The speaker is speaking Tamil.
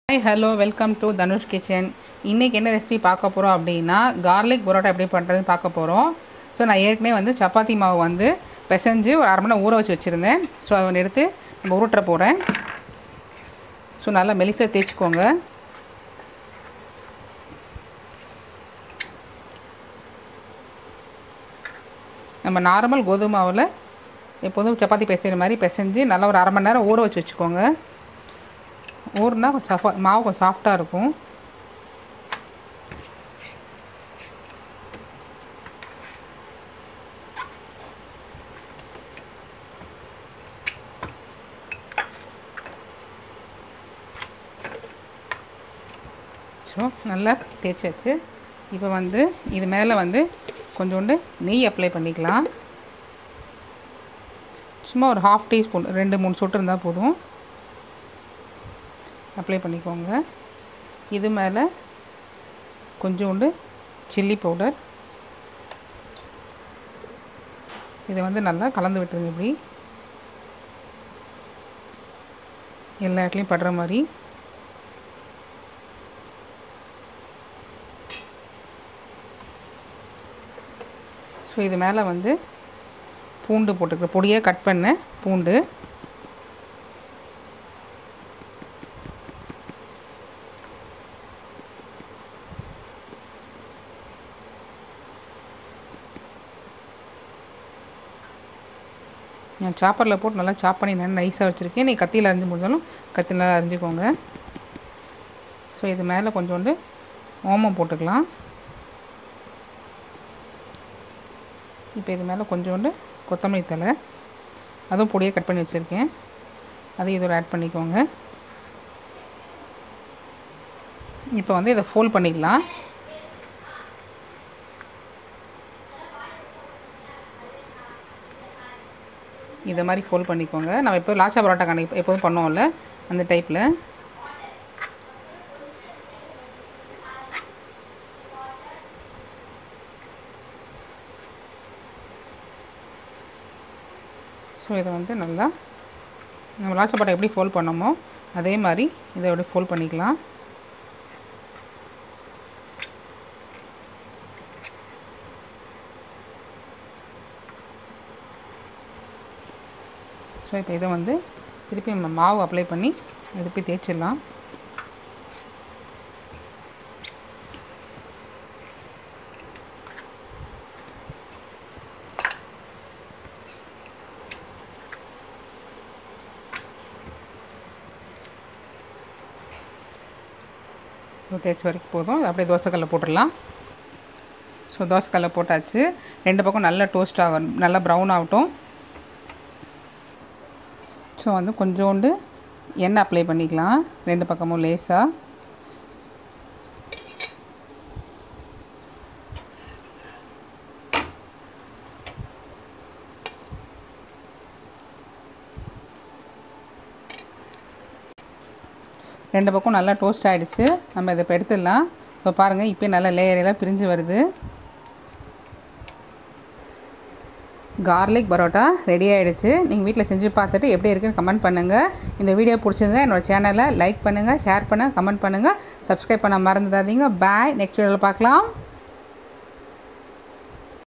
hi hello welcome to Dhanush kitchen இன்றைக்கி என்ன ரெசிபி பார்க்க போகிறோம் அப்படின்னா கார்லிக் பரோட்டா எப்படி பண்ணுறதுன்னு பார்க்க போகிறோம் ஸோ நான் ஏற்கனவே வந்து சப்பாத்தி மாவு வந்து பிசைஞ்சு ஒரு அரை மணி நேரம் ஊற வச்சு வச்சுருந்தேன் ஸோ அதை ஒன்று எடுத்து நம்ம உருட்டுற போகிறேன் ஸோ நல்லா மெலிசாக தேய்ச்சிக்கோங்க நம்ம நார்மல் கோதுமை மாவில் எப்போதும் சப்பாத்தி பிசைகிற மாதிரி பிசைஞ்சு நல்லா ஒரு அரை மணி நேரம் ஊற வச்சு வச்சுக்கோங்க ஊறுனா கொஞ்சம் சஃபா மாவு கொஞ்சம் சாஃப்டாக இருக்கும் ஸோ நல்லா தேய்ச்சாச்சு இப்போ வந்து இது மேலே வந்து கொஞ்சோண்டு நெய் அப்ளை பண்ணிக்கலாம் சும்மா ஒரு ஹாஃப் டீஸ்பூன் ரெண்டு மூணு சொட்டு இருந்தால் போதும் அப்ளை பண்ணிக்கோங்க இது மேலே கொஞ்சோண்டு சில்லி பவுடர் இதை வந்து நல்லா கலந்து விட்டுருங்க இப்படி எல்லா இடத்துலையும் படுற மாதிரி ஸோ இது மேலே வந்து பூண்டு போட்டுக்கிற பொடியாக கட் பண்ண பூண்டு நான் சாப்பரில் போட்டு நல்லா சாப் பண்ணி நல்லா நைஸாக வச்சுருக்கேன் நீ கத்தியில் அரிஞ்சு முடிஞ்சாலும் கத்தியில் நல்லா அரிஞ்சுக்கோங்க ஸோ இது மேலே கொஞ்சோண்டு ஓமம் போட்டுக்கலாம் இப்போ இது மேலே கொஞ்சோண்டு கொத்தமல்லி தலை அதுவும் பொடியாக கட் பண்ணி வச்சுருக்கேன் அதையும் இதோட ஆட் பண்ணிக்கோங்க இப்போ வந்து இதை ஃபோல்ட் பண்ணிக்கலாம் இதை மாதிரி ஃபோல்ட் பண்ணிக்கோங்க நம்ம இப்போ லாச்சா பரோட்டா கணக்கு எப்போதும் பண்ணுவோம்ல அந்த டைப்பில் ஸோ இதை வந்து நல்லா நம்ம லாச்சா பரோட்டா எப்படி ஃபோல்ட் பண்ணோமோ அதே மாதிரி இதை எப்படி ஃபோல்ட் பண்ணிக்கலாம் ஸோ இப்போ இதை வந்து திருப்பி நம்ம மாவு அப்ளை பண்ணி திருப்பி தேய்ச்சிடலாம் ஸோ தேய்ச்சி வரைக்கும் போதும் அப்படியே தோசைக்கல்ல போட்டுடலாம் ஸோ தோசைக்கல்ல போட்டாச்சு ரெண்டு பக்கம் நல்லா டோஸ்ட் ஆகும் நல்லா ப்ரௌன் ஆகட்டும் ஸோ வந்து கொஞ்சோண்டு எண்ணெய் அப்ளை பண்ணிக்கலாம் ரெண்டு பக்கமும் லேஸாக ரெண்டு பக்கம் நல்லா டோஸ்ட் ஆகிடுச்சு நம்ம இதை இப்போ எடுத்துடலாம் இப்போ பாருங்கள் இப்போ நல்லா லேயரெல்லாம் பிரிஞ்சு வருது கார்லிக் பரோட்டா ரெடி ஆகிடுச்சு நீங்கள் வீட்டில் செஞ்சு பார்த்துட்டு எப்படி இருக்குன்னு கமெண்ட் பண்ணுங்கள் இந்த வீடியோ பிடிச்சிருந்தா என்னோடய சேனலை லைக் பண்ணுங்கள் ஷேர் பண்ணுங்கள் கமெண்ட் பண்ணுங்கள் சப்ஸ்கிரைப் பண்ண மறந்துடாதீங்க பாய் நெக்ஸ்ட் வீடியோவில் பார்க்கலாம்